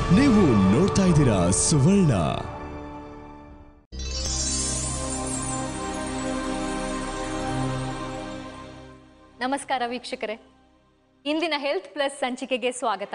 ನೀವು ನೋಡ್ತಾ ಇದ್ದೀರಾ ಸುವರ್ಣ ನಮಸ್ಕಾರ ವೀಕ್ಷಕರೇ ಇಂದಿನ ಹೆಲ್ತ್ ಪ್ಲಸ್ ಸಂಚಿಕೆಗೆ ಸ್ವಾಗತ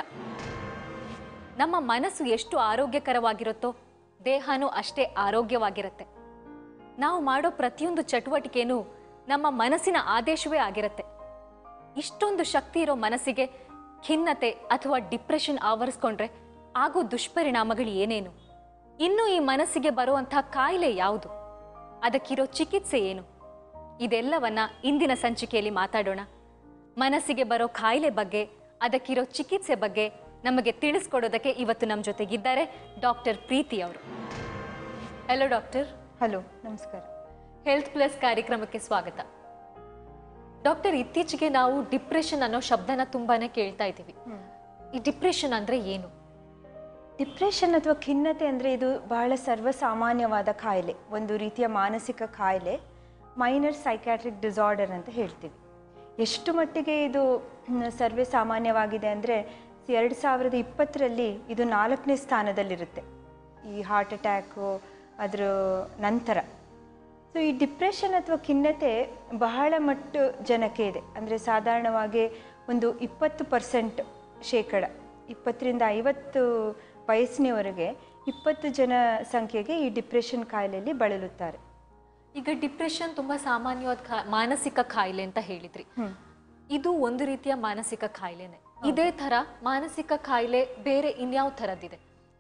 ನಮ್ಮ ಮನಸ್ಸು ಎಷ್ಟು ಆರೋಗ್ಯಕರವಾಗಿರುತ್ತೋ ದೇಹನೂ ಅಷ್ಟೇ ಆರೋಗ್ಯವಾಗಿರುತ್ತೆ ನಾವು ಮಾಡೋ ಪ್ರತಿಯೊಂದು ಚಟುವಟಿಕೆನೂ ನಮ್ಮ ಮನಸ್ಸಿನ ಆದೇಶವೇ ಆಗಿರುತ್ತೆ ಇಷ್ಟೊಂದು ಶಕ್ತಿ ಇರೋ ಮನಸ್ಸಿಗೆ ಖಿನ್ನತೆ ಅಥವಾ ಡಿಪ್ರೆಷನ್ ಆವರಿಸ್ಕೊಂಡ್ರೆ ಆಗೋ ದುಷ್ಪರಿಣಾಮಗಳು ಏನೇನು ಇನ್ನು ಈ ಮನಸ್ಸಿಗೆ ಬರುವಂಥ ಕಾಯಿಲೆ ಯಾವುದು ಅದಕ್ಕಿರೋ ಚಿಕಿತ್ಸೆ ಏನು ಇದೆಲ್ಲವನ್ನ ಇಂದಿನ ಸಂಚಿಕೆಯಲ್ಲಿ ಮಾತಾಡೋಣ ಮನಸ್ಸಿಗೆ ಬರೋ ಕಾಯಿಲೆ ಬಗ್ಗೆ ಅದಕ್ಕಿರೋ ಚಿಕಿತ್ಸೆ ಬಗ್ಗೆ ನಮಗೆ ತಿಳಿಸ್ಕೊಡೋದಕ್ಕೆ ಇವತ್ತು ನಮ್ಮ ಜೊತೆಗಿದ್ದಾರೆ ಡಾಕ್ಟರ್ ಪ್ರೀತಿ ಅವರು ಹಲೋ ಡಾಕ್ಟರ್ ಹಲೋ ನಮಸ್ಕಾರ ಹೆಲ್ತ್ ಪ್ಲಸ್ ಕಾರ್ಯಕ್ರಮಕ್ಕೆ ಸ್ವಾಗತ ಡಾಕ್ಟರ್ ಇತ್ತೀಚೆಗೆ ನಾವು ಡಿಪ್ರೆಷನ್ ಅನ್ನೋ ಶಬ್ದನ ತುಂಬಾನೇ ಕೇಳ್ತಾ ಇದ್ದೀವಿ ಈ ಡಿಪ್ರೆಷನ್ ಅಂದ್ರೆ ಏನು ಡಿಪ್ರೆಷನ್ ಅಥವಾ ಖಿನ್ನತೆ ಅಂದರೆ ಇದು ಬಹಳ ಸರ್ವಸಾಮಾನ್ಯವಾದ ಕಾಯಿಲೆ ಒಂದು ರೀತಿಯ ಮಾನಸಿಕ ಕಾಯಿಲೆ ಮೈನರ್ ಸೈಕ್ಯಾಟ್ರಿಕ್ ಡಿಸಾರ್ಡರ್ ಅಂತ ಹೇಳ್ತೀವಿ ಎಷ್ಟು ಮಟ್ಟಿಗೆ ಇದು ಮ್, ಸರ್ವೇ ಸಾಮಾನ್ಯವಾಗಿದೆ ಅಂದರೆ ಎರಡು ಸಾವಿರದ ಇಪ್ಪತ್ತರಲ್ಲಿ ಇದು ನಾಲ್ಕನೇ ಸ್ಥಾನದಲ್ಲಿರುತ್ತೆ ಈ ಹಾರ್ಟ್ ಅಟ್ಯಾಕು ಅದರ ನಂತರ ಸೊ ಈ ಡಿಪ್ರೆಷನ್ ಅಥವಾ ಖಿನ್ನತೆ ಬಹಳ ಮಟ್ಟು ಜನಕ್ಕೆ ಇದೆ ಅಂದರೆ ಸಾಧಾರಣವಾಗಿ ಒಂದು ಇಪ್ಪತ್ತು ಪರ್ಸೆಂಟ್ ಶೇಕಡ ಇಪ್ಪತ್ತರಿಂದ ಐವತ್ತು ವಯಸ್ಸಿನವರೆಗೆ ಇಪ್ಪತ್ತು ಜನ ಸಂಖ್ಯೆಗೆ ಈ ಡಿಪ್ರೆಷನ್ ಕಾಯಿಲೆಯಲ್ಲಿ ಬಳಲುತ್ತಾರೆ ಈಗ ಡಿಪ್ರೆಷನ್ ತುಂಬಾ ಸಾಮಾನ್ಯವಾದ ಖಾ- ಮಾನಸಿಕ ಕಾಯಿಲೆ ಅಂತ ಹೇಳಿದ್ರಿ ಇದು ಒಂದು ರೀತಿಯ ಮಾನಸಿಕ ಕಾಯಿಲೆನೆ ಇದೇ ತರ ಮಾನಸಿಕ ಕಾಯಿಲೆ ಬೇರೆ ಇನ್ಯಾವ ಥರದ್ದಿದೆ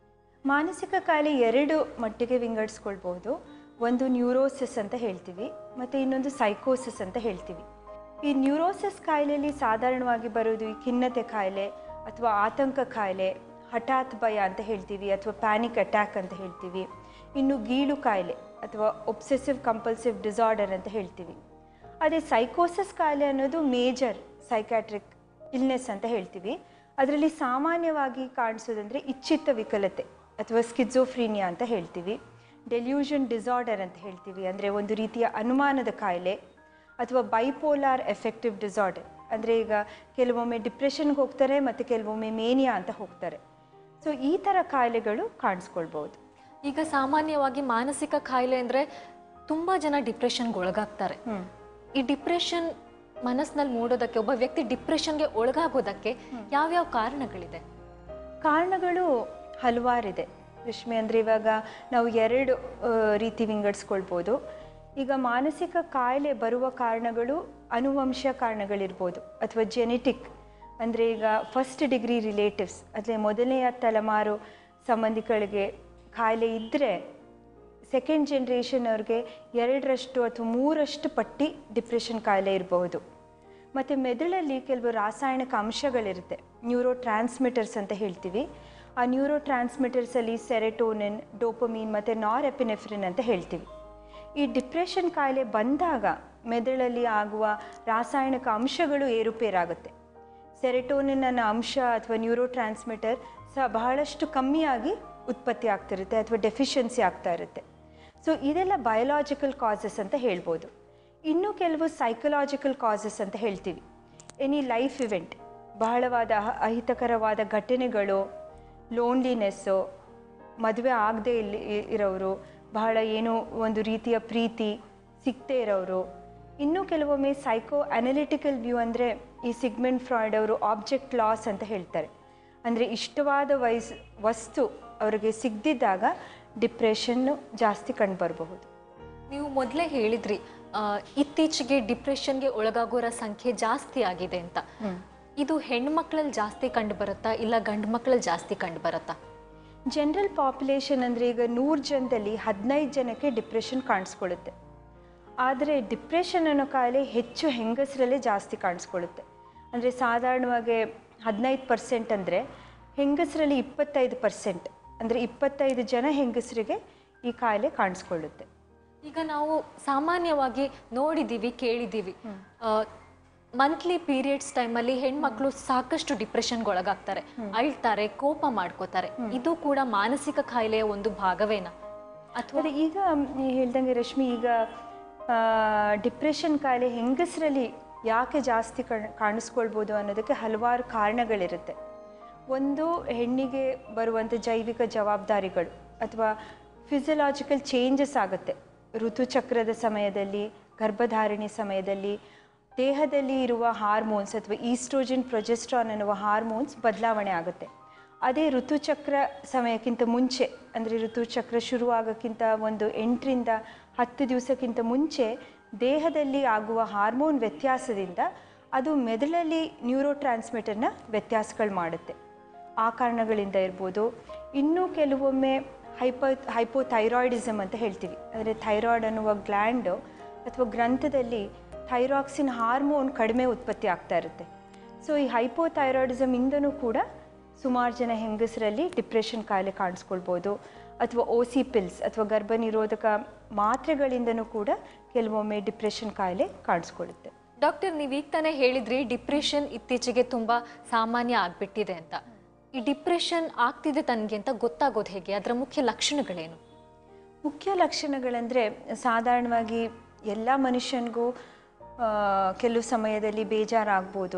ಮಾನಸಿಕ ಕಾಯಿಲೆ ಎರಡು ಮಟ್ಟಿಗೆ ವಿಂಗಡಿಸ್ಕೊಳ್ಬಹುದು ಒಂದು ನ್ಯೂರೋಸಿಸ್ ಅಂತ ಹೇಳ್ತೀವಿ ಮತ್ತು ಇನ್ನೊಂದು ಸೈಕೋಸಿಸ್ ಅಂತ ಹೇಳ್ತೀವಿ ಈ ನ್ಯೂರೋಸಿಸ್ ಕಾಯಿಲೆಯಲ್ಲಿ ಸಾಧಾರಣವಾಗಿ ಬರೋದು ಈ ಖಿನ್ನತೆ ಕಾಯಿಲೆ ಅಥವಾ ಆತಂಕ ಕಾಯಿಲೆ ಹಠಾತ್ ಭಯ ಅಂತ ಹೇಳ್ತೀವಿ ಅಥವಾ ಪ್ಯಾನಿಕ್ ಅಟ್ಯಾಕ್ ಅಂತ ಹೇಳ್ತೀವಿ ಇನ್ನು ಗೀಳು ಕಾಯಿಲೆ ಅಥವಾ ಒಬ್ಸೆಸಿವ್ ಕಂಪಲ್ಸಿವ್ ಡಿಸಾರ್ಡರ್ ಅಂತ ಹೇಳ್ತೀವಿ ಅದೇ ಸೈಕೋಸಿಸ್ ಕಾಯಿಲೆ ಅನ್ನೋದು ಮೇಜರ್ ಸೈಕ್ಯಾಟ್ರಿಕ್ ಇಲ್ನೆಸ್ ಅಂತ ಹೇಳ್ತೀವಿ ಅದರಲ್ಲಿ ಸಾಮಾನ್ಯವಾಗಿ ಕಾಣಿಸೋದಂದರೆ ಇಚ್ಛಿತ ವಿಕಲತೆ ಅಥವಾ ಸ್ಕಿಜೋಫ್ರೀನಿಯಾ ಅಂತ ಹೇಳ್ತೀವಿ ಡೆಲ್ಯೂಷನ್ ಡಿಸಾರ್ಡರ್ ಅಂತ ಹೇಳ್ತೀವಿ ಅಂದರೆ ಒಂದು ರೀತಿಯ ಅನುಮಾನದ ಕಾಯಿಲೆ ಅಥವಾ ಬೈಪೋಲಾರ್ ಎಫೆಕ್ಟಿವ್ ಡಿಸಾರ್ಡರ್ ಅಂದರೆ ಈಗ ಕೆಲವೊಮ್ಮೆ ಡಿಪ್ರೆಷನ್ಗೆ ಹೋಗ್ತಾರೆ ಮತ್ತು ಕೆಲವೊಮ್ಮೆ ಮೇನಿಯಾ ಅಂತ ಹೋಗ್ತಾರೆ ಸೊ ಈ ಥರ ಕಾಯಿಲೆಗಳು ಕಾಣಿಸ್ಕೊಳ್ಬೋದು ಈಗ ಸಾಮಾನ್ಯವಾಗಿ ಮಾನಸಿಕ ಕಾಯಿಲೆ ಅಂದ್ರೆ ತುಂಬಾ ಜನ ಡಿಪ್ರೆಷನ್ಗೆ ಒಳಗಾಗ್ತಾರೆ ಈ ಡಿಪ್ರೆಷನ್ ಮನಸ್ಸಿನಲ್ಲಿ ಮೂಡೋದಕ್ಕೆ ಒಬ್ಬ ವ್ಯಕ್ತಿ ಡಿಪ್ರೆಷನ್ಗೆ ಒಳಗಾಗೋದಕ್ಕೆ ಯಾವ್ಯಾವ ಕಾರಣಗಳಿದೆ ಕಾರಣಗಳು ಹಲವಾರಿದೆ ರಶ್ಮಿ ಅಂದರೆ ಇವಾಗ ನಾವು ಎರಡು ಆ, ರೀತಿ ವಿಂಗಡಿಸ್ಕೊಳ್ಬೋದು ಈಗ ಮಾನಸಿಕ ಕಾಯಿಲೆ ಬರುವ ಕಾರಣಗಳು ಅನುವಂಶ ಕಾರಣಗಳಿರ್ಬೋದು ಅಥವಾ ಜೆನೆಟಿಕ್ ಅಂದರೆ ಈಗ ಫಸ್ಟ್ ಡಿಗ್ರಿ ರಿಲೇಟಿವ್ಸ್ ಅಂದರೆ ಮೊದಲನೆಯ ತಲೆಮಾರು ಸಂಬಂಧಿಗಳಿಗೆ ಕಾಯಿಲೆ ಇದ್ದರೆ ಸೆಕೆಂಡ್ ಜನ್ರೇಷನ್ ಅವ್ರಿಗೆ ಎರಡರಷ್ಟು ಅಥವಾ ಮೂರಷ್ಟು ಪಟ್ಟಿ ಡಿಪ್ರೆಷನ್ ಕಾಯಿಲೆ ಇರಬಹುದು ಮತ್ತು ಮೆದುಳಲ್ಲಿ ಕೆಲವು ರಾಸಾಯನಿಕ ಅಂಶಗಳಿರುತ್ತೆ ನ್ಯೂರೋ ಟ್ರಾನ್ಸ್ಮಿಟರ್ಸ್ ಅಂತ ಹೇಳ್ತೀವಿ ಆ ನ್ಯೂರೋ ಟ್ರಾನ್ಸ್ಮಿಟರ್ಸಲ್ಲಿ ಸೆರೆಟೋನಿನ್ ಡೋಪಮೀನ್ ಮತ್ತು ನಾರ್ ಎಪಿನೆಫ್ರಿನ್ ಅಂತ ಹೇಳ್ತೀವಿ ಈ ಡಿಪ್ರೆಷನ್ ಕಾಯಿಲೆ ಬಂದಾಗ ಮೆದುಳಲ್ಲಿ ಆಗುವ ರಾಸಾಯನಿಕ ಅಂಶಗಳು ಏರುಪೇರಾಗುತ್ತೆ ಸೆರೆಟೋನಿನ್ ಅನ್ನೋ ಅಂಶ ಅಥವಾ ನ್ಯೂರೋ ಟ್ರಾನ್ಸ್ಮಿಟರ್ ಸಹ ಬಹಳಷ್ಟು ಕಮ್ಮಿಯಾಗಿ ಉತ್ಪತ್ತಿ ಆಗ್ತಿರುತ್ತೆ ಅಥವಾ ಡೆಫಿಷಿಯನ್ಸಿ ಆಗ್ತಾ ಇರುತ್ತೆ ಸೊ ಇದೆಲ್ಲ ಬಯೋಲಾಜಿಕಲ್ ಕಾಸಸ್ ಅಂತ ಹೇಳ್ಬೋದು ಇನ್ನು ಕೆಲವು ಸೈಕಲಾಜಿಕಲ್ ಕಾಸಸ್ ಅಂತ ಹೇಳ್ತೀವಿ ಎನಿ ಲೈಫ್ ಇವೆಂಟ್ ಬಹಳವಾದ ಅಹ- ಅಹಿತಕರವಾದ ಘಟನೆಗಳು ಲೋನ್ಲಿನೆಸ್ಸು ಮದುವೆ ಆಗದೆ ಇಲ್ಲಿ ಇ- ಇರೋರು ಬಹಳ ಏನೋ ಒಂದು ರೀತಿಯ ಪ್ರೀತಿ ಸಿಗದೆ ಇರೋರು ಇನ್ನೂ ಕೆಲವೊಮ್ಮೆ ಸೈಕೋ ಅನಲಿಟಿಕಲ್ ವ್ಯೂ ಅಂದರೆ ಈ ಸಿಗ್ಮೆಂಟ್ ಫ್ರಾಯ್ಡ್ ಅವರು ಆಬ್ಜೆಕ್ಟ್ ಲಾಸ್ ಅಂತ ಹೇಳ್ತಾರೆ ಅಂದರೆ ಇಷ್ಟವಾದ ವಯಸ್ ವಸ್ತು ಅವರಿಗೆ ಸಿಗದಿದ್ದಾಗ ಡಿಪ್ರೆಷನ್ನು ಜಾಸ್ತಿ ಕಂಡುಬರಬಹುದು ನೀವು ಮೊದಲೇ ಹೇಳಿದ್ರಿ ಆ, ಇತ್ತೀಚೆಗೆ ಡಿಪ್ರೆಷನ್ಗೆ ಒಳಗಾಗೋರ ಸಂಖ್ಯೆ ಜಾಸ್ತಿ ಆಗಿದೆ ಅಂತ ಇದು ಹೆಣ್ಮಕ್ಳಲ್ಲಿ ಜಾಸ್ತಿ ಕಂಡು ಬರುತ್ತಾ ಇಲ್ಲ ಗಂಡು ಮಕ್ಳಲ್ಲಿ ಜಾಸ್ತಿ ಕಂಡು ಬರುತ್ತಾ ಜನರಲ್ ಪಾಪ್ಯುಲೇಷನ್ ಅಂದರೆ ಈಗ ನೂರು ಜನದಲ್ಲಿ ಹದಿನೈದು ಜನಕ್ಕೆ ಡಿಪ್ರೆಷನ್ ಕಾಣಿಸ್ಕೊಳ್ಳುತ್ತೆ ಆದರೆ ಡಿಪ್ರೆಷನ್ ಅನ್ನೋ ಕಾಯಿಲೆ ಹೆಚ್ಚು ಹೆಂಗಸರಲ್ಲೇ ಜಾಸ್ತಿ ಕಾಣಿಸ್ಕೊಳ್ಳುತ್ತೆ ಅಂದರೆ ಸಾಧಾರಣವಾಗಿ ಹದಿನೈದು ಪರ್ಸೆಂಟ್ ಅಂದರೆ ಹೆಂಗಸರಲ್ಲಿ ಇಪ್ಪತ್ತೈದು ಪರ್ಸೆಂಟ್ ಅಂದರೆ ಇಪ್ಪತ್ತೈದು ಜನ ಹೆಂಗಸರಿಗೆ ಈ ಕಾಯಿಲೆ ಕಾಣಿಸ್ಕೊಳ್ಳುತ್ತೆ ಈಗ ನಾವು ಸಾಮಾನ್ಯವಾಗಿ ನೋಡಿದ್ದೀವಿ ಕೇಳಿದ್ದೀವಿ ಮಂತ್ಲಿ ಪೀರಿಯಡ್ಸ್ ಟೈಮಲ್ಲಿ ಹೆಣ್ಮಕ್ಳು ಸಾಕಷ್ಟು ಡಿಪ್ರೆಷನ್ಗೆ ಒಳಗಾಗ್ತಾರೆ ಅಳ್ತಾರೆ ಕೋಪ ಮಾಡ್ಕೋತಾರೆ ಇದು ಕೂಡ ಮಾನಸಿಕ ಕಾಯಿಲೆಯ ಒಂದು ಭಾಗವೇನಾ ಅಥವಾ ಅದೇ ಈಗ ನೀ ಹೇಳ್ದಂಗೆ ರಶ್ಮಿ ಈಗ ಡಿಪ್ರೆಷನ್ ಕಾಯಿಲೆ ಹೆಂಗಸರಲ್ಲಿ ಯಾಕೆ ಜಾಸ್ತಿ ಕಣ್ ಕಾಣಿಸ್ಕೊಳ್ಬೋದು ಅನ್ನೋದಕ್ಕೆ ಹಲವಾರು ಕಾರಣಗಳಿರುತ್ತೆ ಒಂದು ಹೆಣ್ಣಿಗೆ ಬರುವಂಥ ಜೈವಿಕ ಜವಾಬ್ದಾರಿಗಳು ಅಥವಾ ಫಿಸಿಯಲಾಜಿಕಲ್ ಚೇಂಜಸ್ ಆಗುತ್ತೆ ಋತುಚಕ್ರದ ಸಮಯದಲ್ಲಿ ಗರ್ಭಧಾರಣೆ ಸಮಯದಲ್ಲಿ ದೇಹದಲ್ಲಿ ಇರುವ ಹಾರ್ಮೋನ್ಸ್ ಅಥವಾ ಈಸ್ಟ್ರೋಜನ್ ಪ್ರೊಜೆಸ್ಟ್ರಾನ್ ಅನ್ನುವ ಹಾರ್ಮೋನ್ಸ್ ಬದಲಾವಣೆ ಆಗುತ್ತೆ ಅದೇ ಋತುಚಕ್ರ ಸಮಯಕ್ಕಿಂತ ಮುಂಚೆ ಅಂದರೆ ಋತುಚಕ್ರ ಶುರುವಾಗೋಕ್ಕಿಂತ ಒಂದು ಎಂಟರಿಂದ ಹತ್ತು ದಿವಸಕ್ಕಿಂತ ಮುಂಚೆ ದೇಹದಲ್ಲಿ ಆಗುವ ಹಾರ್ಮೋನ್ ವ್ಯತ್ಯಾಸದಿಂದ ಅದು ಮೆದುಳಲ್ಲಿ ನ್ಯೂರೋ ಟ್ರಾನ್ಸ್ಮಿಟರ್ನ ವ್ಯತ್ಯಾಸಗಳು ಮಾಡುತ್ತೆ ಆ ಕಾರಣಗಳಿಂದ ಇರ್ಬೋದು ಇನ್ನೂ ಕೆಲವೊಮ್ಮೆ ಹೈಪೋ ಹೈಪೋಥೈರಾಯ್ಡಿಸಮ್ ಅಂತ ಹೇಳ್ತೀವಿ ಅಂದರೆ ಥೈರಾಯ್ಡ್ ಅನ್ನುವ ಗ್ಲ್ಯಾಂಡು ಅಥವಾ ಗ್ರಂಥದಲ್ಲಿ ಥೈರಾಕ್ಸಿನ್ ಹಾರ್ಮೋನ್ ಕಡಿಮೆ ಉತ್ಪತ್ತಿ ಆಗ್ತಾ ಇರುತ್ತೆ ಸೊ ಈ ಹೈಪೋಥೈರಾಯ್ಡಿಸಮ್ ಇಂದನೂ ಕೂಡ ಸುಮಾರು ಜನ ಹೆಂಗಸರಲ್ಲಿ ಡಿಪ್ರೆಷನ್ ಕಾಯಿಲೆ ಕಾಣಿಸ್ಕೊಳ್ಬೋದು ಅಥವಾ ಓ ಸಿ ಪಿಲ್ಸ್ ಅಥವಾ ಗರ್ಭ ನಿರೋಧಕ ಮಾತ್ರೆಗಳಿಂದನೂ ಕೂಡ ಕೆಲವೊಮ್ಮೆ ಡಿಪ್ರೆಷನ್ ಕಾಯಿಲೆ ಕಾಣಿಸ್ಕೊಳ್ಳುತ್ತೆ ಡಾಕ್ಟರ್ ನೀವು ಈಗ ತಾನೇ ಹೇಳಿದ್ರಿ ಡಿಪ್ರೆಷನ್ ಇತ್ತೀಚೆಗೆ ತುಂಬಾ ಸಾಮಾನ್ಯ ಆಗ್ಬಿಟ್ಟಿದೆ ಅಂತ ಈ ಡಿಪ್ರೆಷನ್ ಆಗ್ತಿದೆ ತನಗೆ ಅಂತ ಗೊತ್ತಾಗೋದು ಹೇಗೆ ಅದರ ಮುಖ್ಯ ಲಕ್ಷಣಗಳೇನು ಮುಖ್ಯ ಲಕ್ಷಣಗಳಂದರೆ ಸಾಧಾರಣವಾಗಿ ಎಲ್ಲ ಮನುಷ್ಯನಿಗೂ ಆ, ಕೆಲವು ಸಮಯದಲ್ಲಿ ಬೇಜಾರಾಗ್ಬೋದು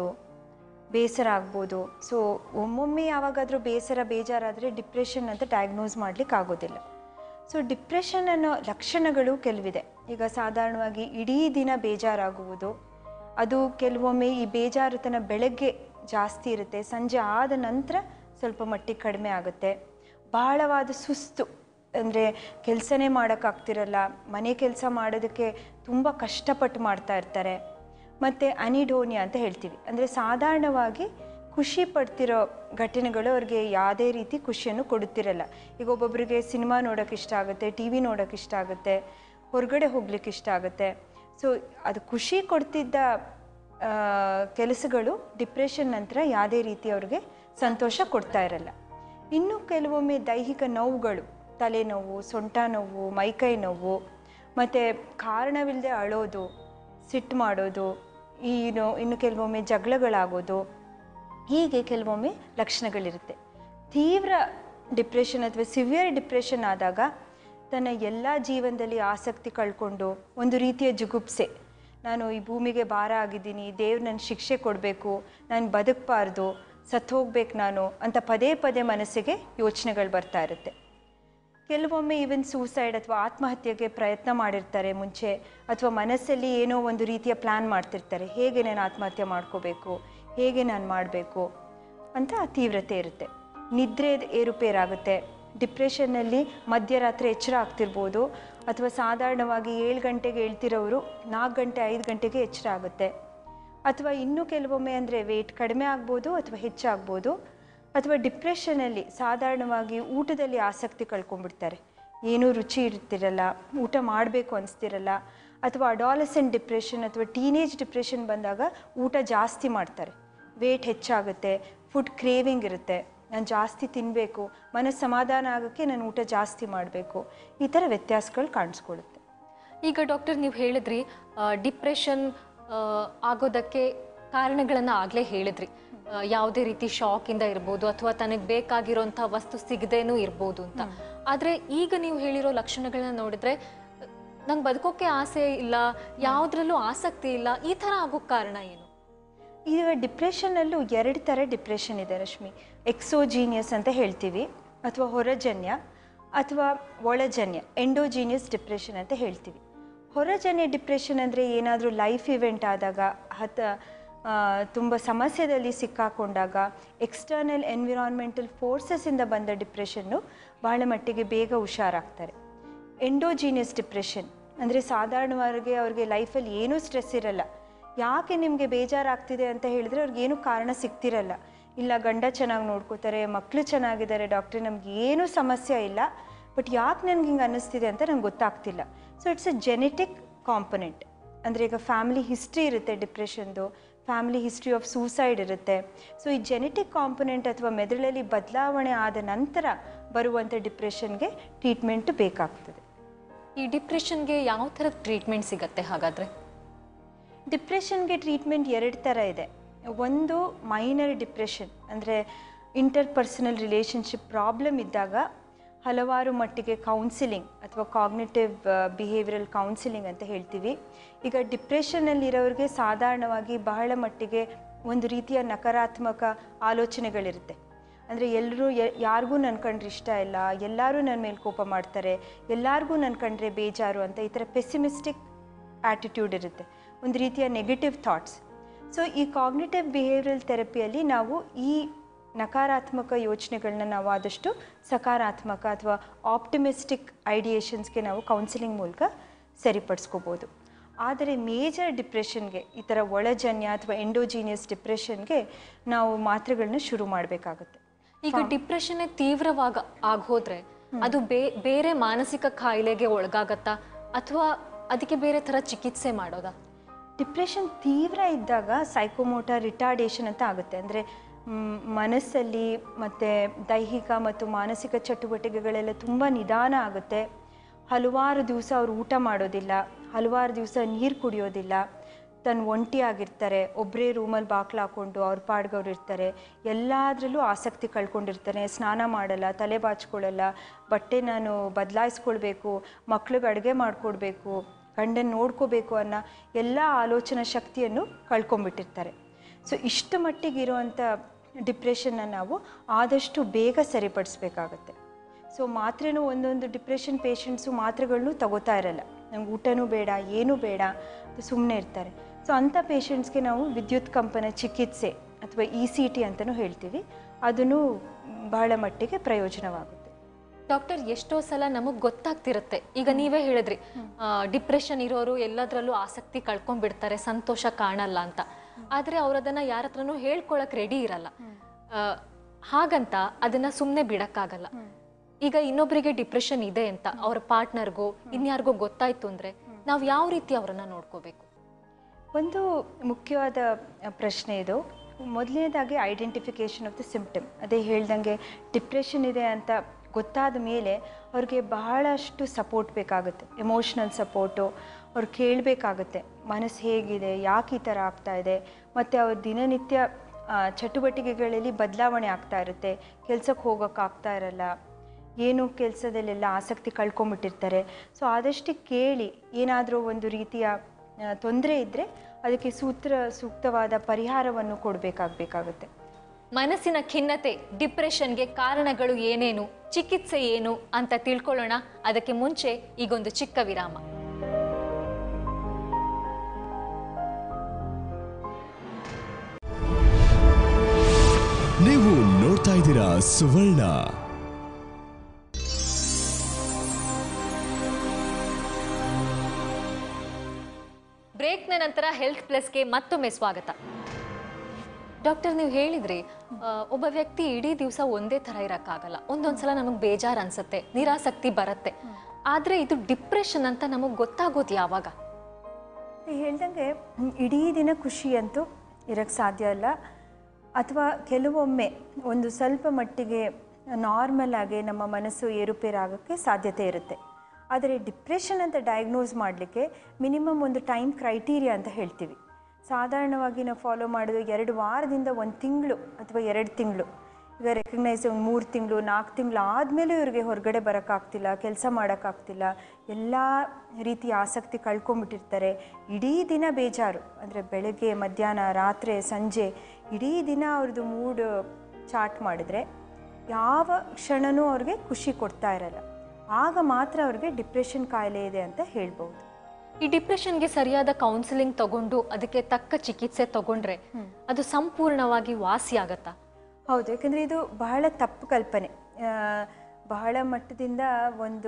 ಬೇಸರ ಆಗ್ಬೋದು ಸೊ ಒಮ್ಮೊಮ್ಮೆ ಯಾವಾಗಾದರೂ ಬೇಸರ ಬೇಜಾರಾದರೆ ಡಿಪ್ರೆಷನ್ ಅಂತ ಡಯಾಗ್ನೋಸ್ ಮಾಡ್ಲಿಕ್ಕೆ ಆಗೋದಿಲ್ಲ ಸೊ ಡಿಪ್ರೆಷನ್ ಅನ್ನೋ ಲಕ್ಷಣಗಳು ಕೆಲವಿದೆ ಈಗ ಸಾಧಾರಣವಾಗಿ ಇಡೀ ದಿನ ಬೇಜಾರಾಗುವುದು ಅದು ಕೆಲವೊಮ್ಮೆ ಈ ಬೇಜಾರುತನ ಬೆಳಗ್ಗೆ ಜಾಸ್ತಿ ಇರುತ್ತೆ ಸಂಜೆ ಆದ ನಂತರ ಸ್ವಲ್ಪ ಮಟ್ಟಿಗೆ ಕಡಿಮೆ ಆಗುತ್ತೆ ಬಹಳವಾದ ಸುಸ್ತು ಅಂದರೆ ಕೆಲಸನೇ ಮಾಡೋಕ್ಕಾಗ್ತಿರಲ್ಲ ಮನೆ ಕೆಲಸ ಮಾಡೋದಕ್ಕೆ ತುಂಬ ಕಷ್ಟಪಟ್ಟು ಮಾಡ್ತಾ ಇರ್ತಾರೆ ಮತ್ತು ಅನಿಡೋನಿಯಾ ಅಂತ ಹೇಳ್ತೀವಿ ಅಂದರೆ ಸಾಧಾರಣವಾಗಿ ಖುಷಿ ಪಡ್ತಿರೋ ಘಟನೆಗಳು ಅವ್ರಿಗೆ ಯಾವುದೇ ರೀತಿ ಖುಷಿಯನ್ನು ಕೊಡುತ್ತಿರಲ್ಲ ಈಗ ಒಬ್ಬೊಬ್ಬರಿಗೆ ಸಿನಿಮಾ ನೋಡೋಕೆ ಇಷ್ಟ ಆಗುತ್ತೆ ಟಿ ವಿ ನೋಡೋಕೆ ಇಷ್ಟ ಆಗುತ್ತೆ ಹೊರಗಡೆ ಹೋಗ್ಲಿಕ್ಕೆ ಇಷ್ಟ ಆಗುತ್ತೆ ಸೊ ಅದು ಖುಷಿ ಕೊಡ್ತಿದ್ದ ಆ, ಕೆಲಸಗಳು ಡಿಪ್ರೆಷನ್ ನಂತರ ಯಾವುದೇ ರೀತಿ ಅವ್ರಿಗೆ ಸಂತೋಷ ಕೊಡ್ತಾ ಇರಲ್ಲ ಇನ್ನು ಕೆಲವೊಮ್ಮೆ ದೈಹಿಕ ನೋವುಗಳು ತಲೆನೋವು ಸೊಂಟ ನೋವು ಮೈಕೈ ನೋವು ಮತ್ತು ಕಾರಣವಿಲ್ಲದೆ ಅಳೋದು ಸಿಟ್ಟು ಮಾಡೋದು ಈ ನೋ ಇನ್ನು ಕೆಲವೊಮ್ಮೆ ಜಗಳಗಳಾಗೋದು ಹೀಗೆ ಕೆಲವೊಮ್ಮೆ ಲಕ್ಷಣಗಳಿರುತ್ತೆ ತೀವ್ರ ಡಿಪ್ರೆಷನ್ ಅಥವಾ ಸಿವಿಯರ್ ಡಿಪ್ರೆಷನ್ ಆದಾಗ ತನ್ನ ಎಲ್ಲ ಜೀವನದಲ್ಲಿ ಆಸಕ್ತಿ ಕಳ್ಕೊಂಡು ಒಂದು ರೀತಿಯ ಜುಗುಪ್ಸೆ ನಾನು ಈ ಭೂಮಿಗೆ ಭಾರ ಆಗಿದ್ದೀನಿ ದೇವ್ರು ನನ್ನ ಶಿಕ್ಷೆ ಕೊಡಬೇಕು ನಾನು ಬದುಕಬಾರ್ದು ಸತ್ತು ಹೋಗ್ಬೇಕು ನಾನು ಅಂತ ಪದೇ ಪದೇ ಮನಸ್ಸಿಗೆ ಯೋಚನೆಗಳು ಬರ್ತಾ ಇರುತ್ತೆ ಕೆಲವೊಮ್ಮೆ ಈವನ್ ಸೂಸೈಡ್ ಅಥವಾ ಆತ್ಮಹತ್ಯೆಗೆ ಪ್ರಯತ್ನ ಮಾಡಿರ್ತಾರೆ ಮುಂಚೆ ಅಥವಾ ಮನಸ್ಸಲ್ಲಿ ಏನೋ ಒಂದು ರೀತಿಯ ಪ್ಲ್ಯಾನ್ ಮಾಡ್ತಿರ್ತಾರೆ ಹೇಗೆ ನಾನು ಆತ್ಮಹತ್ಯೆ ಮಾಡ್ಕೋಬೇಕು ಹೇಗೆ ನಾನು ಮಾಡಬೇಕು ಅಂತ ಆ ತೀವ್ರತೆ ಇರುತ್ತೆ ನಿದ್ರೆ ಏರುಪೇರಾಗುತ್ತೆ ಡಿಪ್ರೆಷನ್ನಲ್ಲಿ ಮಧ್ಯರಾತ್ರಿ ಎಚ್ಚರ ಆಗ್ತಿರ್ಬೋದು ಅಥವಾ ಸಾಧಾರಣವಾಗಿ ಏಳು ಗಂಟೆಗೆ ಹೇಳ್ತಿರೋರು ನಾಲ್ಕು ಗಂಟೆ ಐದು ಗಂಟೆಗೆ ಎಚ್ಚರ ಆಗುತ್ತೆ ಅಥವಾ ಇನ್ನೂ ಕೆಲವೊಮ್ಮೆ ಅಂದರೆ ವೆಯ್ಟ್ ಕಡಿಮೆ ಆಗ್ಬೋದು ಅಥವಾ ಹೆಚ್ಚಾಗ್ಬೋದು ಅಥವಾ ಡಿಪ್ರೆಷನಲ್ಲಿ ಸಾಧಾರಣವಾಗಿ ಊಟದಲ್ಲಿ ಆಸಕ್ತಿ ಕಳ್ಕೊಂಡ್ಬಿಡ್ತಾರೆ ಏನೂ ರುಚಿ ಇರ್ತಿರಲ್ಲ ಊಟ ಮಾಡಬೇಕು ಅನಿಸ್ತಿರಲ್ಲ ಅಥವಾ ಅಡಾಲಸೆಂಟ್ ಡಿಪ್ರೆಷನ್ ಅಥವಾ ಟೀನೇಜ್ ಡಿಪ್ರೆಷನ್ ಬಂದಾಗ ಊಟ ಜಾಸ್ತಿ ಮಾಡ್ತಾರೆ ವೇಟ್ ಹೆಚ್ಚಾಗುತ್ತೆ ಫುಡ್ ಕ್ರೇವಿಂಗ್ ಇರುತ್ತೆ ನಾನು ಜಾಸ್ತಿ ತಿನ್ನಬೇಕು ಮನಸ್ಸು ಸಮಾಧಾನ ಆಗೋಕ್ಕೆ ನಾನು ಊಟ ಜಾಸ್ತಿ ಮಾಡಬೇಕು ಈ ಥರ ವ್ಯತ್ಯಾಸಗಳು ಕಾಣಿಸ್ಕೊಳ್ಳುತ್ತೆ ಈಗ ಡಾಕ್ಟರ್ ನೀವು ಹೇಳಿದ್ರಿ ಡಿಪ್ರೆಷನ್ ಆಗೋದಕ್ಕೆ ಕಾರಣಗಳನ್ನು ಆಗಲೇ ಹೇಳಿದ್ರಿ ಆ, ಯಾವುದೇ ರೀತಿ ಶಾಕಿಂದ ಇರ್ಬೋದು ಅಥವಾ ತನಗೆ ಬೇಕಾಗಿರೋಂಥ ವಸ್ತು ಸಿಗದೇನೂ ಇರ್ಬೋದು ಅಂತ ಆದರೆ ಈಗ ನೀವು ಹೇಳಿರೋ ಲಕ್ಷಣಗಳನ್ನ ನೋಡಿದ್ರೆ ನಂಗೆ ಬದುಕೋಕೆ ಆಸೆ ಇಲ್ಲ ಯಾವುದ್ರಲ್ಲೂ ಆಸಕ್ತಿ ಇಲ್ಲ ಈ ಥರ ಆಗೋಕ್ಕೆ ಕಾರಣ ಏನು ಈಗ ಡಿಪ್ರೆಷನ್ನಲ್ಲೂ ಎರಡು ಥರ ಡಿಪ್ರೆಷನ್ ಇದೆ ರಶ್ಮಿ ಎಕ್ಸೋಜೀನಿಯಸ್ ಅಂತ ಹೇಳ್ತೀವಿ ಅಥವಾ ಹೊರಜನ್ಯ ಅಥವಾ ಒಳಜನ್ಯ ಎಂಡೋಜೀನಿಯಸ್ ಡಿಪ್ರೆಷನ್ ಅಂತ ಹೇಳ್ತೀವಿ ಹೊರಜನ್ಯ ಡಿಪ್ರೆಷನ್ ಅಂದರೆ ಏನಾದರೂ ಲೈಫ್ ಇವೆಂಟ್ ಆದಾಗ ಹತ ತುಂಬ ಸಮಸ್ಯೆದಲ್ಲಿ ಸಿಕ್ಕಾಕೊಂಡಾಗ ಎಕ್ಸ್ಟರ್ನಲ್ ಎನ್ವಿರಾನ್ಮೆಂಟಲ್ ಫೋರ್ಸಸ್ಸಿಂದ ಬಂದ ಡಿಪ್ರೆಷನ್ನು ಬಹಳ ಮಟ್ಟಿಗೆ ಬೇಗ ಹುಷಾರಾಗ್ತಾರೆ ಎಂಡೋಜೀನಿಯಸ್ ಡಿಪ್ರೆಷನ್ ಅಂದರೆ ಸಾಧಾರಣವಾಗಿ ಅವ್ರಿಗೆ ಲೈಫಲ್ಲಿ ಏನೂ ಸ್ಟ್ರೆಸ್ ಇರಲ್ಲ ಯಾಕೆ ನಿಮಗೆ ಬೇಜಾರಾಗ್ತಿದೆ ಅಂತ ಹೇಳಿದ್ರೆ ಅವ್ರಿಗೆ ಏನೂ ಕಾರಣ ಸಿಗ್ತಿರಲ್ಲ ಇಲ್ಲ ಗಂಡ ಚೆನ್ನಾಗಿ ನೋಡ್ಕೋತಾರೆ ಮಕ್ಕಳು ಚೆನ್ನಾಗಿದ್ದಾರೆ ಡಾಕ್ಟ್ರೆ ನಮ್ಗೆ ಏನೂ ಸಮಸ್ಯೆ ಇಲ್ಲ ಬಟ್ ಯಾಕೆ ನನಗೆ ಹಿಂಗೆ ಅನ್ನಿಸ್ತಿದೆ ಅಂತ ನಂಗೆ ಗೊತ್ತಾಗ್ತಿಲ್ಲ so it's a genetic component ಅಂದರೆ ಈಗ ಫ್ಯಾಮಿಲಿ ಹಿಸ್ಟ್ರಿ ಇರುತ್ತೆ ಡಿಪ್ರೆಷನ್ದು ಫ್ಯಾಮಿಲಿ ಹಿಸ್ಟ್ರಿ ಆಫ್ ಸೂಸೈಡ್ ಇರುತ್ತೆ ಸೊ ಈ ಜೆನೆಟಿಕ್ ಕಾಂಪೊನೆಂಟ್ ಅಥವಾ ಮೆದುಳಲ್ಲಿ ಬದಲಾವಣೆ ಆದ ನಂತರ ಬರುವಂಥ ಡಿಪ್ರೆಷನ್ಗೆ ಟ್ರೀಟ್ಮೆಂಟ್ ಬೇಕಾಗ್ತದೆ ಈ ಡಿಪ್ರೆಷನ್ಗೆ ಯಾವ ಥರದ ಟ್ರೀಟ್ಮೆಂಟ್ ಸಿಗತ್ತೆ ಹಾಗಾದರೆ ಡಿಪ್ರೆಷನ್ಗೆ ಟ್ರೀಟ್ಮೆಂಟ್ ಎರಡು ಥರ ಇದೆ ಒಂದು ಮೈನರ್ ಡಿಪ್ರೆಷನ್ ಅಂದರೆ ಇಂಟರ್ ಪರ್ಸನಲ್ ರಿಲೇಷನ್ಶಿಪ್ ಪ್ರಾಬ್ಲಮ್ ಇದ್ದಾಗ ಹಲವಾರು ಮಟ್ಟಿಗೆ ಕೌನ್ಸಿಲಿಂಗ್ ಅಥವಾ ಕಾಗ್ನೇಟಿವ್ ಬಿಹೇವಿಯರಲ್ ಕೌನ್ಸಿಲಿಂಗ್ ಅಂತ ಹೇಳ್ತೀವಿ ಈಗ ಡಿಪ್ರೆಷನ್ನಲ್ಲಿರೋರಿಗೆ ಸಾಧಾರಣವಾಗಿ ಬಹಳ ಮಟ್ಟಿಗೆ ಒಂದು ರೀತಿಯ ನಕಾರಾತ್ಮಕ ಆಲೋಚನೆಗಳಿರುತ್ತೆ ಅಂದರೆ ಎಲ್ಲರೂ ಯಾರಿಗೂ ನನ್ನ ಕಂಡ್ರೆ ಇಷ್ಟ ಇಲ್ಲ ಎಲ್ಲರೂ ನನ್ನ ಮೇಲೆ ಕೋಪ ಮಾಡ್ತಾರೆ ಎಲ್ಲರಿಗೂ ನನ್ನ ಕಂಡ್ರೆ ಬೇಜಾರು ಅಂತ ಈ ಥರ ಪೆಸಿಮಿಸ್ಟಿಕ್ ಆ್ಯಟಿಟ್ಯೂಡ್ ಇರುತ್ತೆ ಒಂದು ರೀತಿಯ ನೆಗೆಟಿವ್ ಥಾಟ್ಸ್ ಸೊ ಈ ಕಾಗ್ನಿಟಿವ್ ಬಿಹೇವಿಯರಲ್ ಥೆರಪಿಯಲ್ಲಿ ನಾವು ಈ ನಕಾರಾತ್ಮಕ ಯೋಚನೆಗಳನ್ನ ನಾವು ಆದಷ್ಟು ಸಕಾರಾತ್ಮಕ ಅಥವಾ ಆಪ್ಟಿಮಿಸ್ಟಿಕ್ ಐಡಿಯೇಷನ್ಸ್ಗೆ ನಾವು ಕೌನ್ಸಿಲಿಂಗ್ ಮೂಲಕ ಸರಿಪಡಿಸ್ಕೋಬೋದು ಆದರೆ ಮೇಜರ್ ಡಿಪ್ರೆಷನ್ಗೆ ಈ ಥರ ಒಳಜನ್ಯ ಅಥವಾ ಎಂಡೋಜೀನಿಯಸ್ ಡಿಪ್ರೆಷನ್ಗೆ ನಾವು ಮಾತ್ರೆಗಳನ್ನ ಶುರು ಮಾಡಬೇಕಾಗುತ್ತೆ ಈಗ ಡಿಪ್ರೆಷನ್ ತೀವ್ರವಾಗ ಆಗೋದ್ರೆ ಅದು ಬೇ- ಬೇರೆ ಮಾನಸಿಕ ಕಾಯಿಲೆಗೆ ಒಳಗಾಗತ್ತಾ ಅಥವಾ ಅದಕ್ಕೆ ಬೇರೆ ತರ ಚಿಕಿತ್ಸೆ ಮಾಡೋದಾ ಡಿಪ್ರೆಷನ್ ತೀವ್ರ ಇದ್ದಾಗ ಸೈಕೋಮೋಟರ್ ರಿಟಾರ್ಡೇಷನ್ ಅಂತ ಆಗುತ್ತೆ ಅಂದರೆ ಮನಸ್ಸಲ್ಲಿ ಮತ್ತು ದೈಹಿಕ ಮತ್ತು ಮಾನಸಿಕ ಚಟುವಟಿಕೆಗಳೆಲ್ಲ ತುಂಬ ನಿಧಾನ ಆಗುತ್ತೆ ಹಲವಾರು ದಿವಸ ಅವ್ರು ಊಟ ಮಾಡೋದಿಲ್ಲ ಹಲವಾರು ದಿವಸ ನೀರು ಕುಡಿಯೋದಿಲ್ಲ ತನ್ನ ಒಂಟಿಯಾಗಿರ್ತಾರೆ ಒಬ್ಬರೇ ರೂಮಲ್ಲಿ ಬಾಕ್ಲು ಹಾಕ್ಕೊಂಡು ಅವ್ರ ಪಾಡ್ಗವ್ರು ಇರ್ತಾರೆ ಎಲ್ಲದರಲ್ಲೂ ಆಸಕ್ತಿ ಕಳ್ಕೊಂಡಿರ್ತಾನೆ ಸ್ನಾನ ಮಾಡಲ್ಲ ತಲೆ ಬಾಚ್ಕೊಳ್ಳಲ್ಲ ಬಟ್ಟೆ ನಾನು ಬದಲಾಯಿಸ್ಕೊಳ್ಬೇಕು ಮಕ್ಳಿಗೆ ಅಡುಗೆ ಮಾಡಿಕೊಡ್ಬೇಕು ಗಂಡನ ನೋಡ್ಕೋಬೇಕು ಅನ್ನೋ ಎಲ್ಲ ಆಲೋಚನಾ ಶಕ್ತಿಯನ್ನು ಕಳ್ಕೊಂಡ್ಬಿಟ್ಟಿರ್ತಾರೆ ಸೊ ಇಷ್ಟು ಮಟ್ಟಿಗೆ ಇರುವಂಥ ಡಿಪ್ರೆಷನ್ನ ನಾವು ಆದಷ್ಟು ಬೇಗ ಸರಿಪಡಿಸ್ಬೇಕಾಗತ್ತೆ ಸೊ ಮಾತ್ರೆನೂ ಒಂದೊಂದು ಡಿಪ್ರೆಷನ್ ಪೇಷಂಟ್ಸು ಮಾತ್ರೆಗಳನ್ನೂ ತಗೋತಾ ಇರಲ್ಲ ನಮ್ಗೆ ಊಟನೂ ಬೇಡ ಏನೂ ಬೇಡ ಸುಮ್ಮನೆ ಇರ್ತಾರೆ ಸೊ ಅಂಥ ಪೇಷಂಟ್ಸ್ಗೆ ನಾವು ವಿದ್ಯುತ್ ಕಂಪನ ಚಿಕಿತ್ಸೆ ಅಥವಾ ಇ ಸಿ ಟಿ ಅಂತಲೂ ಹೇಳ್ತೀವಿ ಅದನ್ನು ಬಹಳ ಮಟ್ಟಿಗೆ ಪ್ರಯೋಜನವಾಗುತ್ತೆ ಡಾಕ್ಟರ್ ಎಷ್ಟೋ ಸಲ ನಮಗ್ ಗೊತ್ತಾಗ್ತಿರುತ್ತೆ ಈಗ ನೀವೇ ಹೇಳಿದ್ರಿ ಡಿಪ್ರೆಷನ್ ಇರೋರು ಎಲ್ಲದರಲ್ಲೂ ಆಸಕ್ತಿ ಕಳ್ಕೊಂಡ್ಬಿಡ್ತಾರೆ ಸಂತೋಷ ಕಾಣಲ್ಲ ಅಂತ ಆದ್ರೆ ಅವ್ರು ಅದನ್ನ ಯಾರ ಹತ್ರನೂ ಹೇಳ್ಕೊಳಕ್ ರೆಡಿ ಇರಲ್ಲ ಆ, ಹಾಗಂತ ಅದನ್ನ ಸುಮ್ಮನೆ ಬಿಡಕ್ಕಾಗಲ್ಲ ಈಗ ಇನ್ನೊಬ್ಬರಿಗೆ ಡಿಪ್ರೆಷನ್ ಇದೆ ಅಂತ ಅವ್ರ ಪಾರ್ಟ್ನರ್ಗೋ ಇನ್ಯಾರಿಗೋ ಗೊತ್ತಾಯ್ತು ಅಂದ್ರೆ ನಾವು ಯಾವ ರೀತಿ ಅವ್ರನ್ನ ನೋಡ್ಕೋಬೇಕು ಒಂದು ಮುಖ್ಯವಾದ ಪ್ರಶ್ನೆ ಇದು ಮೊದಲನೇದಾಗಿ ಐಡೆಂಟಿಫಿಕೇಷನ್ ಆಫ್ ದ ಸಿಂಪ್ಟಮ್ ಅದೇ ಹೇಳ್ದಂಗೆ ಡಿಪ್ರೆಷನ್ ಇದೆ ಅಂತ ಗೊತ್ತಾದ ಮೇಲೆ ಅವ್ರಿಗೆ ಬಹಳಷ್ಟು ಸಪೋರ್ಟ್ ಬೇಕಾಗುತ್ತೆ ಎಮೋಷ್ನಲ್ ಸಪೋರ್ಟು ಅವ್ರು ಕೇಳಬೇಕಾಗುತ್ತೆ ಮನಸ್ಸು ಹೇಗಿದೆ ಯಾಕೆ ಈ ಥರ ಆಗ್ತಾ ಇದೆ ಮತ್ತು ಅವ್ರ ದಿನನಿತ್ಯ ಆ, ಚಟುವಟಿಕೆಗಳಲ್ಲಿ ಬದಲಾವಣೆ ಆಗ್ತಾ ಇರುತ್ತೆ ಕೆಲ್ಸಕ್ಕೆ ಹೋಗೋಕೆ ಆಗ್ತಾ ಇರಲ್ಲ ಏನು ಕೆಲಸದಲ್ಲೆಲ್ಲ ಆಸಕ್ತಿ ಕಳ್ಕೊಂಬಿಟ್ಟಿರ್ತಾರೆ ಸೊ ಆದಷ್ಟು ಕೇಳಿ ಏನಾದರೂ ಒಂದು ರೀತಿಯ ತೊಂದರೆ ಇದ್ದರೆ ಅದಕ್ಕೆ ಸೂತ್ರ ಸೂಕ್ತವಾದ ಪರಿಹಾರವನ್ನು ಕೊಡಬೇಕಾಗಬೇಕಾಗುತ್ತೆ ಮನಸ್ಸಿನ ಖಿನ್ನತೆ ಡಿಪ್ರೆಷನ್ಗೆ ಕಾರಣಗಳು ಏನೇನು ಚಿಕಿತ್ಸೆ ಏನು ಅಂತ ತಿಳ್ಕೊಳ್ಳೋಣ ಅದಕ್ಕೆ ಮುಂಚೆ ಈಗೊಂದು ಚಿಕ್ಕ ವಿರಾಮ ನೀವು ನೋಡ್ತಾ ಇದ್ದೀರಾ ಸುವರ್ಣ ಬ್ರೇಕ್ನ ನಂತರ ಹೆಲ್ತ್ ಪ್ಲಸ್ಗೆ ಮತ್ತೊಮ್ಮೆ ಸ್ವಾಗತ ಡಾಕ್ಟರ್ ನೀವು ಹೇಳಿದ್ರಿ ಆ, ಒಬ್ಬ ವ್ಯಕ್ತಿ ಇಡೀ ದಿವಸ ಒಂದೇ ಥರ ಇರೋಕ್ಕಾಗಲ್ಲ ಒಂದೊಂದ್ಸಲ ನಮಗೆ ಬೇಜಾರು ಅನ್ಸುತ್ತೆ ನಿರಾಸಕ್ತಿ ಬರುತ್ತೆ ಆದ್ರೆ ಇದು ಡಿಪ್ರೆಷನ್ ಅಂತ ನಮಗೆ ಗೊತ್ತಾಗೋದು ಯಾವಾಗ ಹೇಳ್ದಂಗೆ ಹ್ಮ್, ಇಡೀ ದಿನ ಖುಷಿ ಅಂತೂ ಇರೋಕ್ಕೆ ಸಾಧ್ಯ ಇಲ್ಲ ಅಥವಾ ಕೆಲವೊಮ್ಮೆ ಒಂದು ಸ್ವಲ್ಪ ಮಟ್ಟಿಗೆ ನಾರ್ಮಲ್ ಆಗಿ ನಮ್ಮ ಮನಸ್ಸು ಏರುಪೇರಾಗೋಕ್ಕೆ ಸಾಧ್ಯತೆ ಇರುತ್ತೆ ಆದರೆ ಡಿಪ್ರೆಷನ್ ಅಂತ ಡಯಾಗ್ನೋಸ್ ಮಾಡಲಿಕ್ಕೆ ಮಿನಿಮಮ್ ಒಂದು ಟೈಮ್ ಕ್ರೈಟೀರಿಯಾ ಅಂತ ಹೇಳ್ತೀವಿ ಸಾಧಾರಣವಾಗಿ ನಾವು ಫಾಲೋ ಮಾಡೋದು ಎರಡು ವಾರದಿಂದ ಒಂದು ತಿಂಗಳು ಅಥವಾ ಎರಡು ತಿಂಗಳು ಈಗ ರೆಕಗ್ನೈಸ್ ಒಂದು ಮೂರು ತಿಂಗಳು ನಾಲ್ಕು ತಿಂಗಳು ಆದಮೇಲೂ ಇವ್ರಿಗೆ ಹೊರಗಡೆ ಬರೋಕ್ಕಾಗ್ತಿಲ್ಲ ಕೆಲಸ ಮಾಡೋಕ್ಕಾಗ್ತಿಲ್ಲ ಎಲ್ಲ ರೀತಿಯ ಆಸಕ್ತಿ ಕಳ್ಕೊಂಬಿಟ್ಟಿರ್ತಾರೆ ಇಡೀ ದಿನ ಬೇಜಾರು ಅಂದರೆ ಬೆಳಗ್ಗೆ ಮಧ್ಯಾಹ್ನ ರಾತ್ರಿ ಸಂಜೆ ಇಡೀ ದಿನ ಅವ್ರದ್ದು ಮೂಡ್ ಚಾಟ್ ಮಾಡಿದ್ರೆ ಯಾವ ಕ್ಷಣನೂ ಅವ್ರಿಗೆ ಖುಷಿ ಕೊಡ್ತಾ ಇರಲ್ಲ ಆಗ ಮಾತ್ರ ಅವ್ರಿಗೆ ಡಿಪ್ರೆಷನ್ ಕಾಯಿಲೆ ಇದೆ ಅಂತ ಹೇಳ್ಬೋದು ಈ ಡಿಪ್ರೆಷನ್ಗೆ ಸರಿಯಾದ ಕೌನ್ಸಿಲಿಂಗ್ ತಗೊಂಡು ಅದಕ್ಕೆ ತಕ್ಕ ಚಿಕಿತ್ಸೆ ತಗೊಂಡ್ರೆ ಅದು ಸಂಪೂರ್ಣವಾಗಿ ವಾಸಿ ಆಗತ್ತಾ ಹೌದು ಯಾಕಂದರೆ ಇದು ಬಹಳ ತಪ್ಪು ಕಲ್ಪನೆ ಆ, ಬಹಳ ಮಟ್ಟದಿಂದ ಒಂದು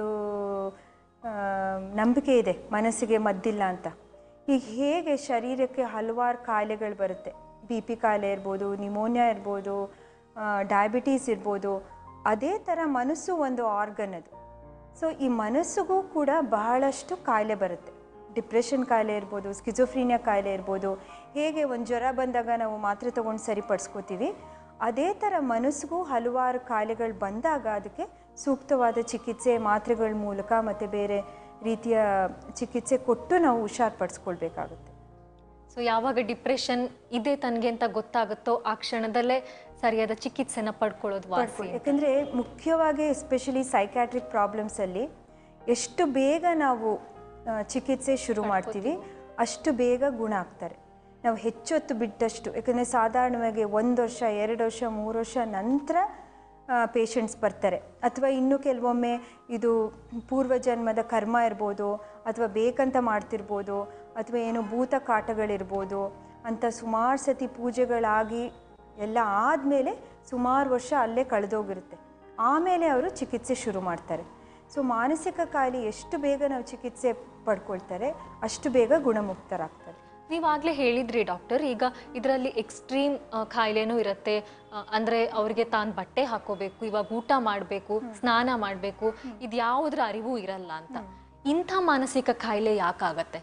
ಆ, ನಂಬಿಕೆ ಇದೆ ಮನಸ್ಸಿಗೆ ಮದ್ದಿಲ್ಲ ಅಂತ ಈಗ ಹೇಗೆ ಶರೀರಕ್ಕೆ ಹಲವಾರು ಕಾಯಿಲೆಗಳು ಬರುತ್ತೆ ಬಿ ಪಿ ಕಾಯಿಲೆ ಇರ್ಬೋದು ನಿಮೋನಿಯಾ ಇರ್ಬೋದು ಡಯಾಬಿಟೀಸ್ ಇರ್ಬೋದು ಅದೇ ಥರ ಮನಸ್ಸು ಒಂದು ಆರ್ಗನ್ ಅದು ಸೊ ಈ ಮನಸ್ಸಿಗೂ ಕೂಡ ಬಹಳಷ್ಟು ಕಾಯಿಲೆ ಬರುತ್ತೆ ಡಿಪ್ರೆಷನ್ ಕಾಯಿಲೆ ಇರ್ಬೋದು ಸ್ಕಿಜೋಫ್ರೀನಿಯಾ ಕಾಯಿಲೆ ಇರ್ಬೋದು ಹೇಗೆ ಒಂದು ಜ್ವರ ಬಂದಾಗ ನಾವು ಮಾತ್ರೆ ತೊಗೊಂಡು ಸರಿಪಡಿಸ್ಕೋತೀವಿ ಅದೇ ಥರ ಮನಸ್ಸಿಗೂ ಹಲವಾರು ಕಾಯಿಲೆಗಳು ಬಂದಾಗ ಅದಕ್ಕೆ ಸೂಕ್ತವಾದ ಚಿಕಿತ್ಸೆ ಮಾತ್ರೆಗಳ ಮೂಲಕ ಮತ್ತು ಬೇರೆ ರೀತಿಯ ಚಿಕಿತ್ಸೆ ಕೊಟ್ಟು ನಾವು ಹುಷಾರ್ಪಡಿಸ್ಕೊಳ್ಬೇಕಾಗುತ್ತೆ ಸೊ ಯಾವಾಗ ಡಿಪ್ರೆಷನ್ ಇದೆ ತನಗೆ ಅಂತ ಗೊತ್ತಾಗುತ್ತೋ ಆ ಕ್ಷಣದಲ್ಲೇ ಸರಿಯಾದ ಚಿಕಿತ್ಸೆನ ಪಡ್ಕೊಳ್ಳೋದು ವಾಸಿ ಪಡ್ಕೊಳ್ಳಿ ಯಾಕಂದರೆ ಮುಖ್ಯವಾಗಿ ಎಸ್ಪೆಷಲಿ ಸೈಕ್ಯಾಟ್ರಿಕ್ ಪ್ರಾಬ್ಲಮ್ಸಲ್ಲಿ ಎಷ್ಟು ಬೇಗ ನಾವು ಆ, ಚಿಕಿತ್ಸೆ ಶುರು ಮಾಡ್ತೀವಿ ಅಷ್ಟು ಬೇಗ ಗುಣ ಆಗ್ತಾರೆ ನಾವು ಹೆಚ್ಚೊತ್ತು ಬಿಟ್ಟಷ್ಟು ಯಾಕಂದರೆ ಸಾಧಾರಣವಾಗಿ ಒಂದು ವರ್ಷ ಎರಡು ವರ್ಷ ಮೂರು ವರ್ಷ ನಂತರ ಪೇಷಂಟ್ಸ್ ಬರ್ತಾರೆ ಅಥವಾ ಇನ್ನು ಕೆಲವೊಮ್ಮೆ ಇದು ಪೂರ್ವಜನ್ಮದ ಕರ್ಮ ಇರ್ಬೋದು ಅಥವಾ ಬೇಕಂತ ಮಾಡ್ತಿರ್ಬೋದು ಅಥವಾ ಏನು ಭೂತ ಕಾಟಗಳಿರ್ಬೋದು ಅಂತ ಸುಮಾರು ಸತಿ ಪೂಜೆಗಳಾಗಿ ಎಲ್ಲ ಆದಮೇಲೆ ಸುಮಾರು ವರ್ಷ ಅಲ್ಲೇ ಕಳೆದೋಗಿರುತ್ತೆ ಆಮೇಲೆ ಅವರು ಚಿಕಿತ್ಸೆ ಶುರು ಮಾಡ್ತಾರೆ ಸೊ ಮಾನಸಿಕ ಕಾಯಿಲೆ ಎಷ್ಟು ಬೇಗ ನಾವು ಚಿಕಿತ್ಸೆ ಪಡ್ಕೊಳ್ತಾರೆ ಅಷ್ಟು ಬೇಗ ಗುಣಮುಕ್ತರಾಗ್ತಾರೆ ನೀವಾಗಲೇ ಹೇಳಿದ್ರಿ ಡಾಕ್ಟರ್ ಈಗ ಇದರಲ್ಲಿ ಎಕ್ಸ್ಟ್ರೀಮ್ ಕಾಯಿಲೆನೂ ಇರುತ್ತೆ ಆ, ಅಂದ್ರೆ ಅವ್ರಿಗೆ ತಾನು ಬಟ್ಟೆ ಹಾಕೋಬೇಕು ಇವಾಗ ಊಟ ಮಾಡಬೇಕು ಸ್ನಾನ ಮಾಡಬೇಕು ಇದು ಯಾವುದ್ರ ಅರಿವು ಇರಲ್ಲ ಅಂತ ಇಂಥ ಮಾನಸಿಕ ಕಾಯಿಲೆ ಯಾಕಾಗತ್ತೆ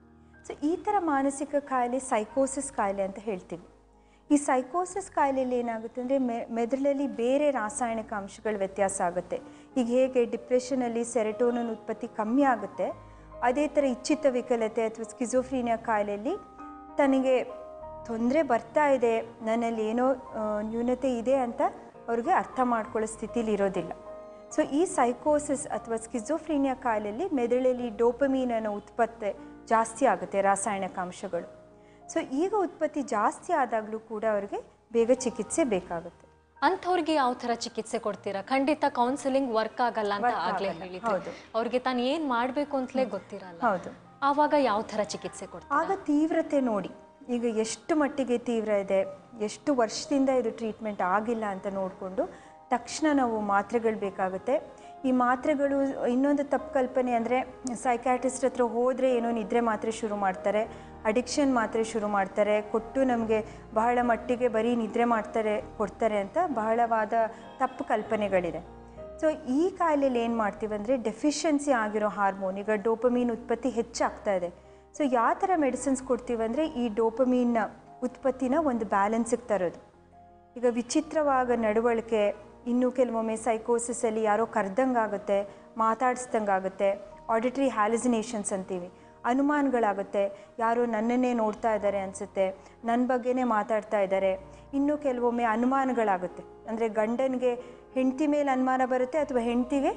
ಸೊ ಈ ಥರ ಮಾನಸಿಕ ಕಾಯಿಲೆ ಸೈಕೋಸಿಸ್ ಕಾಯಿಲೆ ಅಂತ ಹೇಳ್ತೀವಿ ಈ ಸೈಕೋಸಿಸ್ ಕಾಯಿಲೆಯಲ್ಲಿ ಏನಾಗುತ್ತೆ ಅಂದರೆ ಮೆ ಮೆದುಳಲ್ಲಿ ಬೇರೆ ರಾಸಾಯನಿಕ ಅಂಶಗಳ ವ್ಯತ್ಯಾಸ ಆಗುತ್ತೆ ಈಗ ಹೇಗೆ ಡಿಪ್ರೆಷನಲ್ಲಿ ಸೆರೆಟೋನನ್ ಉತ್ಪತ್ತಿ ಕಮ್ಮಿ ಆಗುತ್ತೆ ಅದೇ ಥರ ಇಚ್ಛಿತ ವಿಕಲತೆ ಅಥವಾ ಸ್ಕಿಜೋಫ್ರೀನಿಯಾ ಕಾಯಿಲೆಯಲ್ಲಿ ತನಗೆ ತೊಂದರೆ ಬರ್ತಾ ಇದೆ ನನ್ನಲ್ಲಿ ಏನೋ ಆ, ನ್ಯೂನತೆ ಇದೆ ಅಂತ ಅವ್ರಿಗೆ ಅರ್ಥ ಮಾಡ್ಕೊಳ್ಳೋ ಸ್ಥಿತಿಲಿ ಇರೋದಿಲ್ಲ ಸೊ ಈ ಸೈಕೋಸಿಸ್ ಅಥವಾ ಸ್ಕಿಜೋಫ್ರೀನಿಯಾ ಕಾಯಿಲೆಯಲ್ಲಿ ಮೆದುಳಲ್ಲಿ ಡೋಪಮೀನ್ ಅನ್ನೋ ಉತ್ಪತ್ತಿ ಜಾಸ್ತಿ ಆಗುತ್ತೆ ರಾಸಾಯನಿಕ ಅಂಶಗಳು ಸೊ ಈಗ ಉತ್ಪತ್ತಿ ಜಾಸ್ತಿ ಆದಾಗಲೂ ಕೂಡ ಅವರಿಗೆ ಬೇಗ ಚಿಕಿತ್ಸೆ ಬೇಕಾಗುತ್ತೆ ಅಂಥವ್ರಿಗೆ ಯಾವ ಥರ ಚಿಕಿತ್ಸೆ ಕೊಡ್ತೀರಾ ಖಂಡಿತ ಕೌನ್ಸಿಲಿಂಗ್ ವರ್ಕ್ ಆಗಲ್ಲ ಅಂತ Work ಆಗ್ಲೇ ಆಗಲ್ಲ, ಹೇಳಿದ್ರಿ ಹೌದು. ಅವ್ರಿಗೆ ತಾನು ಏನ್ ಮಾಡ್ಬೇಕು ಅಂತಲೇ ಗೊತ್ತಿರಲ್ಲ ಹೌದು ಆವಾಗ ಯಾವ ಥರ ಚಿಕಿತ್ಸೆ ಕೊಡ್ತೀರಾ ಆಗ ತೀವ್ರತೆ ನೋಡಿ ಈಗ ಎಷ್ಟು ಮಟ್ಟಿಗೆ ತೀವ್ರ ಇದೆ ಎಷ್ಟು ವರ್ಷದಿಂದ ಇದು ಟ್ರೀಟ್ಮೆಂಟ್ ಆಗಿಲ್ಲ ಅಂತ ನೋಡಿಕೊಂಡು ತಕ್ಷಣ ನಾವು ಮಾತ್ರೆಗಳು ಬೇಕಾಗುತ್ತೆ ಈ ಮಾತ್ರೆಗಳು ಇನ್ನೊಂದು ತಪ್ಪು ಕಲ್ಪನೆ ಅಂದರೆ ಸೈಕ್ಯಾಟ್ರಿಸ್ಟ್ ಹತ್ರ ಹೋದರೆ ಏನೋ ನಿದ್ರೆ ಮಾತ್ರೆ ಶುರು ಮಾಡ್ತಾರೆ ಅಡಿಕ್ಷನ್ ಮಾತ್ರೆ ಶುರು ಮಾಡ್ತಾರೆ ಕೊಟ್ಟು ನಮಗೆ ಬಹಳ ಮಟ್ಟಿಗೆ ಬರೀ ನಿದ್ರೆ ಮಾಡ್ತಾರೆ ಕೊಡ್ತಾರೆ ಅಂತ ಬಹಳವಾದ ತಪ್ಪು ಕಲ್ಪನೆಗಳಿದೆ ಸೊ ಈ ಕಾಯಿಲೆಯಲ್ಲಿ ಏನು ಮಾಡ್ತೀವಿ ಅಂದರೆ ಡೆಫಿಷಿಯನ್ಸಿ ಆಗಿರೋ ಹಾರ್ಮೋನ್ ಈಗ ಡೋಪಮೀನ್ ಉತ್ಪತ್ತಿ ಹೆಚ್ಚಾಗ್ತಾ ಇದೆ ಸೊ ಯಾವ ಥರ ಮೆಡಿಸಿನ್ಸ್ ಕೊಡ್ತೀವಿ ಅಂದರೆ ಈ ಡೋಪಮೀನ್ನ ಉತ್ಪತ್ತಿನ ಒಂದು ಬ್ಯಾಲೆನ್ಸಿಗೆ ತರೋದು ಈಗ ವಿಚಿತ್ರವಾದ ನಡವಳಿಕೆ ಇನ್ನು ಕೆಲವೊಮ್ಮೆ ಸೈಕೋಸಿಸಲ್ಲಿ ಯಾರೋ ಕರ್ದಂಗಾಗುತ್ತೆ ಮಾತಾಡಿಸ್ದಂಗಾಗುತ್ತೆ ಆಡಿಟ್ರಿ ಹ್ಯಾಲಿಸಿನೇಷನ್ಸ್ ಅಂತೀವಿ ಅನುಮಾನಗಳಾಗುತ್ತೆ ಯಾರೋ ನನ್ನನ್ನೇ ನೋಡ್ತಾ ಇದ್ದಾರೆ ಅನಿಸುತ್ತೆ ನನ್ನ ಬಗ್ಗೆನೇ ಮಾತಾಡ್ತಾ ಇದ್ದಾರೆ ಇನ್ನು ಕೆಲವೊಮ್ಮೆ ಅನುಮಾನಗಳಾಗುತ್ತೆ ಅಂದರೆ ಗಂಡನಿಗೆ ಹೆಂಡತಿ ಮೇಲೆ ಅನುಮಾನ ಬರುತ್ತೆ ಅಥವಾ ಹೆಂಡತಿಗೆ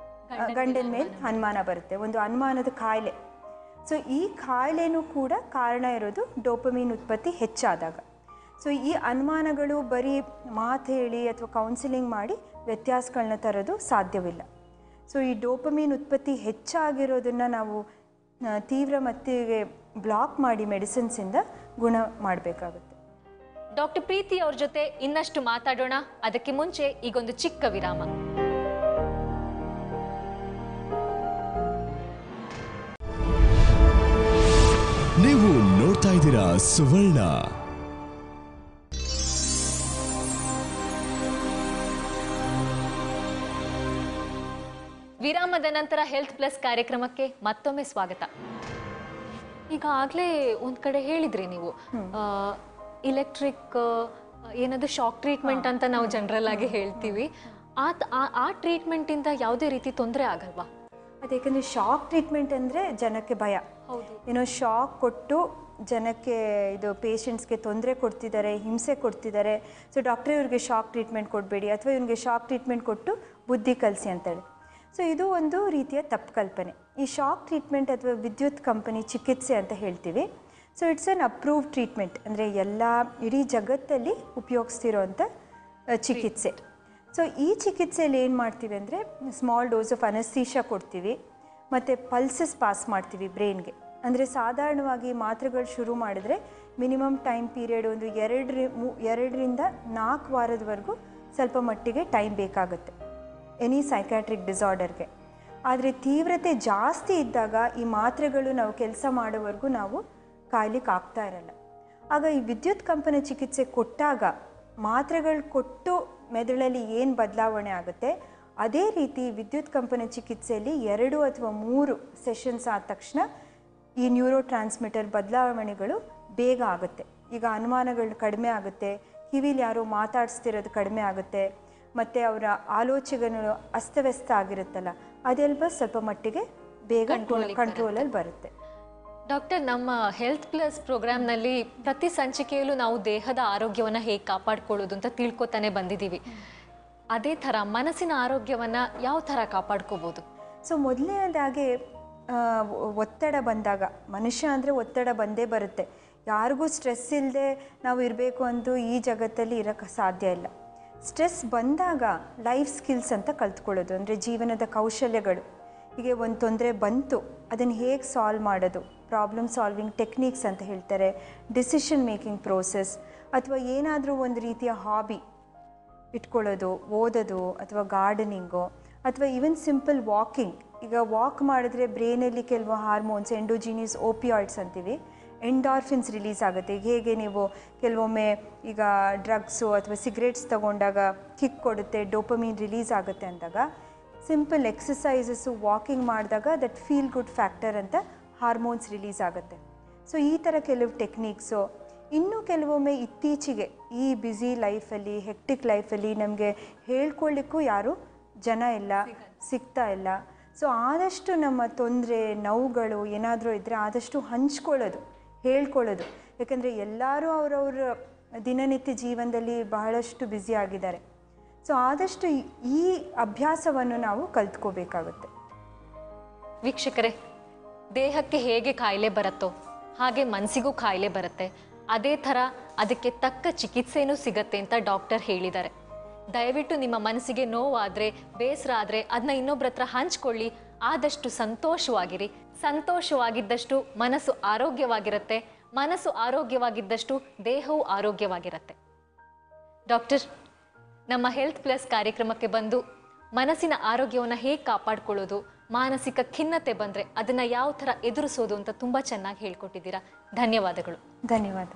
ಗಂಡನ ಮೇಲೆ ಅನುಮಾನ ಬರುತ್ತೆ ಒಂದು ಅನುಮಾನದ ಕಾಯಿಲೆ ಸೊ ಈ ಕಾಯಿಲೆನೂ ಕೂಡ ಕಾರಣ ಇರೋದು ಡೋಪಮೀನ್ ಉತ್ಪತ್ತಿ ಹೆಚ್ಚಾದಾಗ ಸೊ ಈ ಅನುಮಾನಗಳು ಬರೀ ಮಾತು ಹೇಳಿ ಅಥವಾ ಕೌನ್ಸಿಲಿಂಗ್ ಮಾಡಿ ವ್ಯತ್ಯಾಸಗಳನ್ನ ತರೋದು ಸಾಧ್ಯವಿಲ್ಲ ಸೊ ಈ ಡೋಪಮೀನ್ ಉತ್ಪತ್ತಿ ಹೆಚ್ಚಾಗಿರೋದನ್ನು ನಾವು ಆ, ತೀವ್ರ ಮಟ್ಟಿಗೆ ಬ್ಲಾಕ್ ಮಾಡಿ ಮೆಡಿಸಿನ್ಸಿಂದ ಗುಣ ಮಾಡಬೇಕಾಗುತ್ತೆ ಡಾಕ್ಟರ್ ಪ್ರೀತಿ ಅವ್ರ ಜೊತೆ ಇನ್ನಷ್ಟು ಮಾತಾಡೋಣ ಅದಕ್ಕೆ ಮುಂಚೆ ಈಗೊಂದು ಚಿಕ್ಕ ವಿರಾಮ ನೀವು ನೋಡ್ತಾ ಇದ್ದೀರಾ ಸುವರ್ಣ ವಿರಾಮದ ನಂತರ ಹೆಲ್ತ್ ಪ್ಲಸ್ ಕಾರ್ಯಕ್ರಮಕ್ಕೆ ಮತ್ತೊಮ್ಮೆ ಸ್ವಾಗತ ಈಗ ಆಗ್ಲೇ ಒಂದ್ ಕಡೆ ಹೇಳಿದ್ರಿ ನೀವು ಇಲೆಕ್ಟ್ರಿಕ್ ಏನದು ಶಾಕ್ ಟ್ರೀಟ್ಮೆಂಟ್ ಅಂತ ನಾವು ಜನರಲ್ ಆಗಿ ಹೇಳ್ತೀವಿ ಆ ಆ- ಆ ಟ್ರೀಟ್ಮೆಂಟ್ ಇಂದ ಯಾವುದೇ ರೀತಿ ತೊಂದರೆ ಆಗಲ್ವಾ ಅದೇಕೆಂದರೆ ಶಾಕ್ ಟ್ರೀಟ್ಮೆಂಟ್ ಅಂದರೆ ಜನಕ್ಕೆ ಭಯ ಹೌದು ಏನೋ ಶಾಕ್ ಕೊಟ್ಟು ಜನಕ್ಕೆ ಇದು ಪೇಷಂಟ್ಸ್ಗೆ ತೊಂದರೆ ಕೊಡ್ತಿದ್ದಾರೆ ಹಿಂಸೆ ಕೊಡ್ತಿದ್ದಾರೆ ಸೊ ಡಾಕ್ಟ್ರೇ ಇವ್ರಿಗೆ ಶಾಕ್ ಟ್ರೀಟ್ಮೆಂಟ್ ಕೊಡಬೇಡಿ ಅಥವಾ ಇವ್ನಿಗೆ ಶಾಕ್ ಟ್ರೀಟ್ಮೆಂಟ್ ಕೊಟ್ಟು ಬುದ್ಧಿ ಕಲಿಸಿ ಅಂತೇಳಿ ಸೊ ಇದು ಒಂದು ರೀತಿಯ ತಪ್ಪು ಕಲ್ಪನೆ ಈ ಶಾಕ್ ಟ್ರೀಟ್ಮೆಂಟ್ ಅಥವಾ ವಿದ್ಯುತ್ ಕಂಪನಿ ಚಿಕಿತ್ಸೆ ಅಂತ ಹೇಳ್ತೀವಿ so it's an approved treatment ಅಂದರೆ ಎಲ್ಲ ಇಡೀ ಜಗತ್ತಲ್ಲಿ ಉಪಯೋಗಿಸ್ತಿರೋಂಥ ಅ, ಚಿಕಿತ್ಸೆ ಸೊ ಈ ಚಿಕಿತ್ಸೆಯಲ್ಲಿ ಏನು ಮಾಡ್ತೀವಿ ಅಂದರೆ ಸ್ಮಾಲ್ ಡೋಸ್ ಆಫ್ ಅನಸ್ತೀಶ ಕೊಡ್ತೀವಿ ಮತ್ತು ಪಲ್ಸಸ್ ಪಾಸ್ ಮಾಡ್ತೀವಿ ಬ್ರೈನ್ಗೆ ಅಂದರೆ ಸಾಧಾರಣವಾಗಿ ಮಾತ್ರೆಗಳು ಶುರು ಮಾಡಿದ್ರೆ ಮಿನಿಮಮ್ ಟೈಮ್ ಪೀರಿಯಡ್ ಒಂದು ಎರಡರಿ ಮೂ ಎರಡರಿಂದ ನಾಲ್ಕು ವಾರದವರೆಗೂ ಸ್ವಲ್ಪ ಮಟ್ಟಿಗೆ ಟೈಮ್ ಬೇಕಾಗುತ್ತೆ ಎನಿ ಸೈಕ್ಯಾಟ್ರಿಕ್ ಡಿಸಾರ್ಡರ್ಗೆ ಆದರೆ ತೀವ್ರತೆ ಜಾಸ್ತಿ ಇದ್ದಾಗ ಈ ಮಾತ್ರೆಗಳು ನಾವು ಕೆಲಸ ಮಾಡೋವರೆಗೂ ನಾವು ಕಾಯ್ಲಿಕ್ಕೆ ಆಗ್ತಾ ಇರಲ್ಲ ಆಗ ಈ ವಿದ್ಯುತ್ ಕಂಪನ ಚಿಕಿತ್ಸೆ ಕೊಟ್ಟಾಗ ಮಾತ್ರೆಗಳು ಕೊಟ್ಟು ಮೆದುಳಲ್ಲಿ ಏನು ಬದಲಾವಣೆ ಆಗುತ್ತೆ ಅದೇ ರೀತಿ ವಿದ್ಯುತ್ ಕಂಪನ ಚಿಕಿತ್ಸೆಯಲ್ಲಿ ಎರಡು ಅಥವಾ ಮೂರು ಸೆಷನ್ಸ್ ಆದ ತಕ್ಷಣ ಈ ನ್ಯೂರೋ ಟ್ರಾನ್ಸ್ಮಿಟರ್ ಬದಲಾವಣೆಗಳು ಬೇಗ ಆಗುತ್ತೆ ಈಗ ಅನುಮಾನಗಳು ಕಡಿಮೆ ಆಗುತ್ತೆ ಕಿವಿಲಿ ಯಾರೋ ಮಾತಾಡಿಸ್ತಿರೋದು ಕಡಿಮೆ ಆಗುತ್ತೆ ಮತ್ತು ಅವರ ಆಲೋಚನೆಗಳು ಅಸ್ತವ್ಯಸ್ತ ಆಗಿರುತ್ತಲ್ಲ ಅದೆಲ್ಲ ಸ್ವಲ್ಪ ಮಟ್ಟಿಗೆ ಬೇಗ Control-ಗೆ ಕಂಟ್ರೋಲಲ್ಲಿ ಬರುತ್ತೆ ಡಾಕ್ಟರ್ ನಮ್ಮ ಹೆಲ್ತ್ ಪ್ಲಸ್ ಪ್ರೋಗ್ರಾಮ್ನಲ್ಲಿ ಪ್ರತಿ ಸಂಚಿಕೆಯಲ್ಲೂ ನಾವು ದೇಹದ ಆರೋಗ್ಯವನ್ನು ಹೇಗೆ ಕಾಪಾಡ್ಕೊಳ್ಳೋದು ಅಂತ ತಿಳ್ಕೊತಾನೆ ಬಂದಿದ್ದೀವಿ ಅದೇ ಥರ ಮನಸ್ಸಿನ ಆರೋಗ್ಯವನ್ನು ಯಾವ ಥರ ಕಾಪಾಡ್ಕೋಬೋದು ಸೊ ಮೊದಲನೇದಾಗಿ ಒತ್ತಡ ಬಂದಾಗ ಮನುಷ್ಯ ಅಂದರೆ ಒತ್ತಡ ಬಂದೇ ಬರುತ್ತೆ ಯಾರಿಗೂ ಸ್ಟ್ರೆಸ್ ಇಲ್ಲದೆ ನಾವು ಇರಬೇಕು ಅಂತೂ ಈ ಜಗತ್ತಲ್ಲಿ ಇರೋಕ್ಕೆ ಸಾಧ್ಯ ಇಲ್ಲ ಸ್ಟ್ರೆಸ್ ಬಂದಾಗ ಲೈಫ್ ಸ್ಕಿಲ್ಸ್ ಅಂತ ಕಲ್ತ್ಕೊಳ್ಳೋದು ಅಂದರೆ ಜೀವನದ ಕೌಶಲ್ಯಗಳು ಹೀಗೆ ಒಂದು ತೊಂದರೆ ಬಂತು ಅದನ್ನು ಹೇಗೆ ಸಾಲ್ವ್ ಮಾಡೋದು ಪ್ರಾಬ್ಲಮ್ ಸಾಲ್ವಿಂಗ್ ಟೆಕ್ನಿಕ್ಸ್ ಅಂತ ಹೇಳ್ತಾರೆ ಡಿಸಿಷನ್ ಮೇಕಿಂಗ್ ಪ್ರೋಸೆಸ್ ಅಥವಾ ಏನಾದರೂ ಒಂದು ರೀತಿಯ ಹಾಬಿ ಇಟ್ಕೊಳ್ಳೋದು ಓದೋದು ಅಥವಾ ಗಾರ್ಡನಿಂಗು ಅಥವಾ ಈವನ್ ಸಿಂಪಲ್ ವಾಕಿಂಗ್ ಈಗ ವಾಕ್ ಮಾಡಿದ್ರೆ ಬ್ರೈನಲ್ಲಿ ಕೆಲವು ಹಾರ್ಮೋನ್ಸ್ ಎಂಡೋಜಿನಿಯಸ್ ಓಪಿಯಾಯ್ಡ್ಸ್ ಅಂತೀವಿ ಎಂಡಾರ್ಫಿನ್ಸ್ ರಿಲೀಸ್ ಆಗುತ್ತೆ ಈಗ ಹೇಗೆ ನೀವು ಕೆಲವೊಮ್ಮೆ ಈಗ ಡ್ರಗ್ಸು ಅಥವಾ ಸಿಗರೇಟ್ಸ್ ತಗೊಂಡಾಗ ಕಿಕ್ ಕೊಡುತ್ತೆ ಡೋಪಮೀನ್ ರಿಲೀಸ್ ಆಗುತ್ತೆ ಅಂದಾಗ ಸಿಂಪಲ್ ಎಕ್ಸಸೈಸಸ್ಸು ವಾಕಿಂಗ್ ಮಾಡಿದಾಗ ದಟ್ ಫೀಲ್ ಗುಡ್ ಫ್ಯಾಕ್ಟರ್ ಅಂತ ಹಾರ್ಮೋನ್ಸ್ ರಿಲೀಸ್ ಆಗುತ್ತೆ ಸೊ ಈ ಥರ ಕೆಲವು ಟೆಕ್ನಿಕ್ಸು ಇನ್ನೂ ಕೆಲವೊಮ್ಮೆ ಇತ್ತೀಚೆಗೆ ಈ ಬ್ಯುಸಿ ಲೈಫಲ್ಲಿ ಹೆಕ್ಟಿಕ್ ಲೈಫಲ್ಲಿ ನಮಗೆ ಹೇಳ್ಕೊಳ್ಳಿಕ್ಕೂ ಯಾರು ಜನ ಇಲ್ಲ ಸಿಗ್ತಾ ಇಲ್ಲ ಸೊ ಆದಷ್ಟು ನಮ್ಮ ತೊಂದರೆ ನೋವುಗಳು ಏನಾದರೂ ಇದ್ದರೆ ಆದಷ್ಟು ಹಂಚ್ಕೊಳ್ಳೋದು ಹೇಳ್ಕೊಳ್ಳೋದು ಯಾಕಂದರೆ ಎಲ್ಲರೂ ಅವರವ್ರ ದಿನನಿತ್ಯ ಜೀವನದಲ್ಲಿ ಬಹಳಷ್ಟು ಬ್ಯುಸಿ ಆಗಿದ್ದಾರೆ ಸೊ ಆದಷ್ಟು ಈ- ಈ ಅಭ್ಯಾಸವನ್ನು ನಾವು ಕಲ್ತ್ಕೋಬೇಕಾಗುತ್ತೆ ವೀಕ್ಷಕರೇ ದೇಹಕ್ಕೆ ಹೇಗೆ ಕಾಯಿಲೆ ಬರುತ್ತೋ ಹಾಗೆ ಮನಸ್ಸಿಗೂ ಕಾಯಿಲೆ ಬರುತ್ತೆ ಅದೇ ಥರ ಅದಕ್ಕೆ ತಕ್ಕ ಚಿಕಿತ್ಸೆನೂ ಸಿಗತ್ತೆ ಅಂತ ಡಾಕ್ಟರ್ ಹೇಳಿದ್ದಾರೆ ದಯವಿಟ್ಟು ನಿಮ್ಮ ಮನಸ್ಸಿಗೆ ನೋವಾದರೆ ಬೇಸರ ಆದರೆ ಅದನ್ನ ಇನ್ನೊಬ್ರ ಹತ್ರ ಹಂಚ್ಕೊಳ್ಳಿ ಆದಷ್ಟು ಸಂತೋಷವಾಗಿರಿ ಸಂತೋಷವಾಗಿದ್ದಷ್ಟು ಮನಸ್ಸು ಆರೋಗ್ಯವಾಗಿರುತ್ತೆ ಮನಸ್ಸು ಆರೋಗ್ಯವಾಗಿದ್ದಷ್ಟು ದೇಹವು ಆರೋಗ್ಯವಾಗಿರುತ್ತೆ ಡಾಕ್ಟರ್ ನಮ್ಮ ಹೆಲ್ತ್ ಪ್ಲಸ್ ಕಾರ್ಯಕ್ರಮಕ್ಕೆ ಬಂದು ಮನಸ್ಸಿನ ಆರೋಗ್ಯವನ್ನು ಹೇಗೆ ಕಾಪಾಡ್ಕೊಳ್ಳೋದು ಮಾನಸಿಕ ಖಿನ್ನತೆ ಬಂದರೆ ಅದನ್ನು ಯಾವ ಥರ ಎದುರಿಸೋದು ಅಂತ ತುಂಬ ಚೆನ್ನಾಗಿ ಹೇಳ್ಕೊಟ್ಟಿದ್ದೀರಾ ಧನ್ಯವಾದಗಳು ಧನ್ಯವಾದ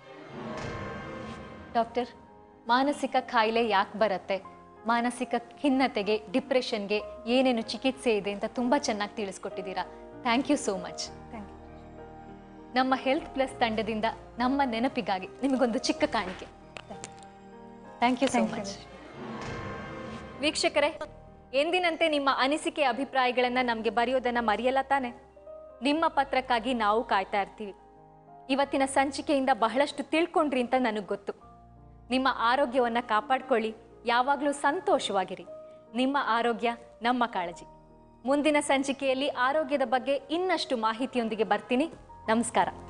ಡಾಕ್ಟರ್ ಮಾನಸಿಕ ಕಾಯಿಲೆ ಯಾಕೆ ಬರುತ್ತೆ ಮಾನಸಿಕ ಖಿನ್ನತೆಗೆ ಡಿಪ್ರೆಷನ್ಗೆ ಏನೇನು ಚಿಕಿತ್ಸೆ ಇದೆ ಅಂತ ತುಂಬ ಚೆನ್ನಾಗಿ ತಿಳಿಸ್ಕೊಟ್ಟಿದ್ದೀರಾ thank you so much thank you ನಮ್ಮ ಹೆಲ್ತ್ ಪ್ಲಸ್ ತಂಡದಿಂದ ನಮ್ಮ ನೆನಪಿಗಾಗಿ ನಿಮಗೊಂದು ಚಿಕ್ಕ ಕಾಣಿಕೆ thank you so Thank you. Much ವೀಕ್ಷಕರೇ ಎಂದಿನಂತೆ ನಿಮ್ಮ ಅನಿಸಿಕೆ ಅಭಿಪ್ರಾಯಗಳನ್ನು ನಮಗೆ ಬರೆಯೋದನ್ನು ಮರೆಯಲ್ಲ ತಾನೆ ನಿಮ್ಮ ಪತ್ರಕ್ಕಾಗಿ ನಾವು ಕಾಯ್ತಾ ಇರ್ತೀವಿ ಇವತ್ತಿನ ಸಂಚಿಕೆಯಿಂದ ಬಹಳಷ್ಟು ತಿಳ್ಕೊಂಡ್ರಿ ಅಂತ ನನಗೆ ಗೊತ್ತು ನಿಮ್ಮ ಆರೋಗ್ಯವನ್ನು ಕಾಪಾಡ್ಕೊಳ್ಳಿ ಯಾವಾಗಲೂ ಸಂತೋಷವಾಗಿರಿ ನಿಮ್ಮ ಆರೋಗ್ಯ ನಮ್ಮ ಕಾಳಜಿ ಮುಂದಿನ ಸಂಚಿಕೆಯಲ್ಲಿ ಆರೋಗ್ಯದ ಬಗ್ಗೆ ಇನ್ನಷ್ಟು ಮಾಹಿತಿಯೊಂದಿಗೆ ಬರ್ತೀನಿ ನಮಸ್ಕಾರ